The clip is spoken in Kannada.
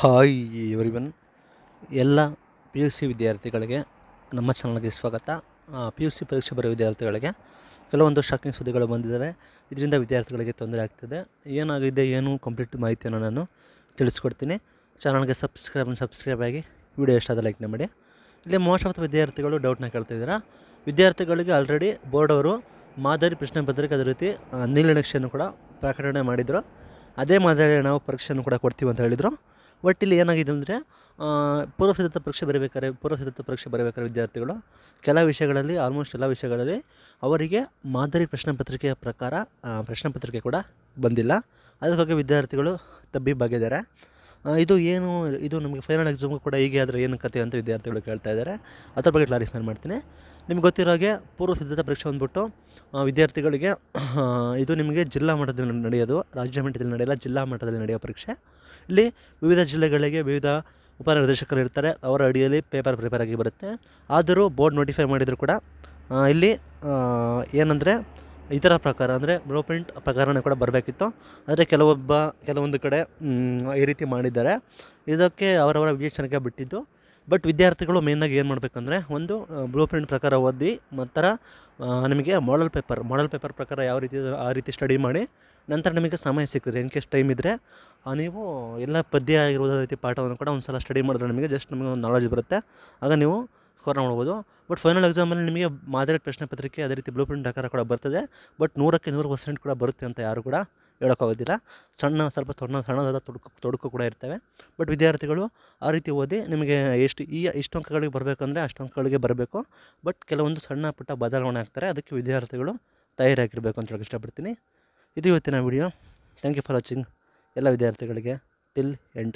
ಹಾಯ್ ಎವ್ರಿವನ್ ಎಲ್ಲ ಪಿ ಯು ಸಿ ವಿದ್ಯಾರ್ಥಿಗಳಿಗೆ ನಮ್ಮ ಚಾನಲ್ಗೆ ಸ್ವಾಗತ ಪಿ ಯು ಸಿ ಪರೀಕ್ಷೆ ಬರೋ ವಿದ್ಯಾರ್ಥಿಗಳಿಗೆ ಕೆಲವೊಂದು ಶಾಕಿಂಗ್ ಸುದ್ದಿಗಳು ಬಂದಿದ್ದಾವೆ ಇದರಿಂದ ವಿದ್ಯಾರ್ಥಿಗಳಿಗೆ ತೊಂದರೆ ಆಗ್ತಿದೆ ಏನಾಗಿದೆ ಏನು ಕಂಪ್ಲೀಟ್ ಮಾಹಿತಿಯನ್ನು ನಾನು ತಿಳಿಸ್ಕೊಡ್ತೀನಿ ಚಾನಲ್ಗೆ ಸಬ್ಸ್ಕ್ರೈಬ್ ಸಬ್ಸ್ಕ್ರೈಬ್ ಆಗಿ ವಿಡಿಯೋ ಇಷ್ಟ ಆದ ಲೈಕ್ ಮಾಡಿ ಇಲ್ಲಿ ಮೋಸ್ಟ್ ಆಫ್ ದ ವಿದ್ಯಾರ್ಥಿಗಳು ಡೌಟ್ನ ಕೇಳ್ತಿದ್ದೀರಾ ವಿದ್ಯಾರ್ಥಿಗಳಿಗೆ ಆಲ್ರೆಡಿ ಬೋರ್ಡ್ ಅವರು ಮಾದರಿ ಪ್ರಶ್ನೆ ಪತ್ರಿಕೆ ಅದೇ ರೀತಿ ಆ, ನೀಲನಕ್ಷೆಯನ್ನು ಕೂಡ ಪ್ರಕಟಣೆ ಮಾಡಿದರು ಅದೇ ಮಾದರಿ ನಾವು ಪರೀಕ್ಷೆಯನ್ನು ಕೂಡ ಕೊಡ್ತೀವಿ ಅಂತ ಹೇಳಿದರು ಬಟ್ ಇಲ್ಲಿ ಏನಾಗಿದೆ ಅಂದರೆ ಪೂರ್ವಸಿದ್ಧತಾ ಪರೀಕ್ಷೆ ಬರೀಬೇಕಾದ್ರೆ ಪೂರ್ವಸಿದ್ಧತಾ ಪರೀಕ್ಷೆ ಬರೀಬೇಕಾದ್ರೆ ವಿದ್ಯಾರ್ಥಿಗಳು ಕೆಲ ವಿಷಯಗಳಲ್ಲಿ ಆಲ್ಮೋಸ್ಟ್ ಎಲ್ಲ ವಿಷಯಗಳಲ್ಲಿ ಅವರಿಗೆ ಮಾದರಿ ಪ್ರಶ್ನೆ ಪತ್ರಿಕೆಯ ಪ್ರಕಾರ ಆ, ಪ್ರಶ್ನೆ ಪತ್ರಿಕೆ ಕೂಡ ಬಂದಿಲ್ಲ ಅದಕ್ಕಾಗಿ ವಿದ್ಯಾರ್ಥಿಗಳು ತಬ್ಬಿ ಬಾಗಿದ್ದಾರೆ ಆ, ಇದು ಏನು ಇದು ನಮಗೆ ಫೈನಲ್ ಎಕ್ಸಾಮ್ಗೂ ಕೂಡ ಹೀಗೆ ಆದರೆ ಏನು ಕತೆ ಅಂತ ವಿದ್ಯಾರ್ಥಿಗಳು ಕೇಳ್ತಾ ಇದ್ದಾರೆ ಅದ್ರ ಬಗ್ಗೆ ಕ್ಲಾರಿಫೈ ಮಾಡ್ತೀನಿ ನಿಮ್ಗೆ ಗೊತ್ತಿರೋ ಹಾಗೆ ಪೂರ್ವ ಸಿದ್ಧತಾ ಪರೀಕ್ಷೆ ಬಂದ್ಬಿಟ್ಟು ಆ, ವಿದ್ಯಾರ್ಥಿಗಳಿಗೆ ಆ, ಇದು ನಿಮಗೆ ಜಿಲ್ಲಾ ಮಟ್ಟದಲ್ಲಿ ನಡೆಯೋದು ರಾಜ್ಯ ಮಟ್ಟದಲ್ಲಿ ನಡೆಯಲ್ಲ ಜಿಲ್ಲಾ ಮಟ್ಟದಲ್ಲಿ ನಡೆಯೋ ಪರೀಕ್ಷೆ ಇಲ್ಲಿ ವಿವಿಧ ಜಿಲ್ಲೆಗಳಿಗೆ ವಿವಿಧ ಉಪನಿರ್ದೇಶಕರು ಇರ್ತಾರೆ ಅವರ ಅಡಿಯಲ್ಲಿ ಪೇಪರ್ ಪ್ರಿಪೇರ್ ಆಗಿ ಬರುತ್ತೆ ಆದರೂ ಬೋರ್ಡ್ ನೋಟಿಫೈ ಮಾಡಿದರೂ ಕೂಡ ಆ, ಇಲ್ಲಿ ಏನಂದರೆ ಇತರ ಪ್ರಕಾರ ಅಂದರೆ ಬ್ಲೂ ಪ್ರಿಂಟ್ ಪ್ರಕಾರನೇ ಕೂಡ ಬರಬೇಕಿತ್ತು ಆದರೆ ಕೆಲವೊಬ್ಬ ಕೆಲವೊಂದು ಕಡೆ ಮ್, ಈ ರೀತಿ ಮಾಡಿದ್ದಾರೆ ಇದಕ್ಕೆ ಅವರವರ ವಿವೇಚನೆಗೆ ಬಿಟ್ಟಿದ್ದು ಬಟ್ ವಿದ್ಯಾರ್ಥಿಗಳು ಮೇಯ್ನಾಗಿ ಏನು ಮಾಡಬೇಕಂದ್ರೆ ಒಂದು ಬ್ಲೂ ಪ್ರಿಂಟ್ ಪ್ರಕಾರ ಓದಿ ನಂತರ ಆ, ನಿಮಗೆ ಮಾಡಲ್ ಪೇಪರ್ ಮಾಡಲ್ ಪೇಪರ್ ಪ್ರಕಾರ ಯಾವ ರೀತಿ ಇದೆ ಆ ರೀತಿ ಸ್ಟಡಿ ಮಾಡಿ ನಂತರ ನಿಮಗೆ ಸಮಯ ಸಿಕ್ಕಿದ್ರೆ ಇನ್ ಕೇಸ್ ಟೈಮ್ ಇದ್ದರೆ ನೀವು ಎಲ್ಲ ಪದ್ಯ ಆಗಿರೋದ ರೀತಿ ಪಾಠವನ್ನು ಕೂಡ ಒಂದು ಸಲ ಸ್ಟಡಿ ಮಾಡಿದ್ರೆ ನಿಮಗೆ ಜಸ್ಟ್ ನಿಮಗೆ ಒಂದು ನಾಲೆಜ್ ಬರುತ್ತೆ ಆಗ ನೀವು ಸ್ಕೋರ್ ಮಾಡ್ಬೋದು ಬಟ್ ಫೈನಲ್ ಎಕ್ಸಾಮಲ್ಲಿ ನಿಮಗೆ ಮಾದರಿ ಪ್ರಶ್ನೆ ಪತ್ರಿಕೆ ಅದೇ ರೀತಿ ಬ್ಲೂ ಪ್ರಿಂಟ್ ಪ್ರಕಾರ ಕೂಡ ಬರ್ತದೆ ಬಟ್ ನೂರಕ್ಕೆ ನೂರು ಪರ್ಸೆಂಟ್ ಕೂಡ ಬರುತ್ತೆ ಅಂತ ಯಾರು ಕೂಡ ಹೇಳೋಕ್ಕಾಗೋದಿಲ್ಲ ಸಣ್ಣ ಸ್ವಲ್ಪ ಸಣ್ಣ ಸಣ್ಣದಾದ ತೊಡಕು ತೊಡಕು ಕೂಡ ಇರ್ತವೆ ಬಟ್ ವಿದ್ಯಾರ್ಥಿಗಳು ಆ ರೀತಿ ಓದಿ ನಿಮಗೆ ಎಷ್ಟು ಈ ಇಷ್ಟು ಅಂಕಗಳಿಗೆ ಬರಬೇಕಂದ್ರೆ ಅಷ್ಟು ಅಂಕಗಳಿಗೆ ಬರಬೇಕು ಬಟ್ ಕೆಲವೊಂದು ಸಣ್ಣ ಪುಟ್ಟ ಬದಲಾವಣೆ ಆಗ್ತಾರೆ ಅದಕ್ಕೆ ವಿದ್ಯಾರ್ಥಿಗಳು ತಯಾರಾಗಿರಬೇಕು ಅಂತ ಹೇಳಕ್ಕೆ ಇಷ್ಟಪಡ್ತೀನಿ ಇದು ಇವತ್ತಿನ video thank you for watching ಎಲ್ಲ ವಿದ್ಯಾರ್ಥಿಗಳಿಗೆ ಟಿಲ್ ಎಂಡ್